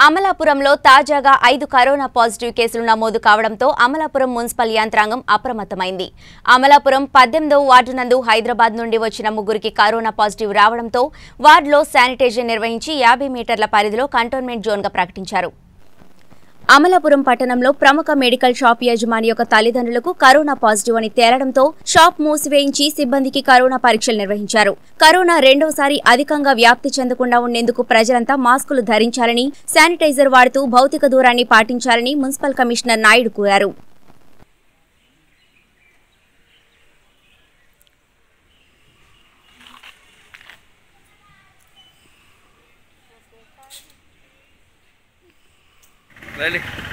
అమలాపురంలో తాజాగా ఐదు కరోనా పాజిటివ్ కేసులు నమోదు కావడంతో అమలాపురం మున్సిపల్ యంత్రాంగం అప్రమత్తమైంది అమలాపురం పద్దెనిమిదవ వార్డు నందు హైదరాబాద్ నుండి వచ్చిన ముగ్గురికి కరోనా పాజిటివ్ రావడంతో వార్డులో శానిటైజర్ నిర్వహించి యాభై మీటర్ల పరిధిలో కంటోన్మెంట్ జోన్గా ప్రకటించారు అమలాపురం పట్టణంలో ప్రముఖ మెడికల్ షాప్ యజమాని యొక్క తల్లిదండ్రులకు కరోనా పాజిటివ్ అని తేలడంతో షాప్ మూసివేయించి సిబ్బందికి కరోనా పరీక్షలు నిర్వహించారు కరోనా రెండవసారి అధికంగా వ్యాప్తి చెందకుండా ఉండేందుకు ప్రజలంతా మాస్కులు ధరించాలని శానిటైజర్ వాడుతూ భౌతిక దూరాన్ని పాటించాలని మున్సిపల్ కమిషనర్ నాయుడు కోరారు రైలి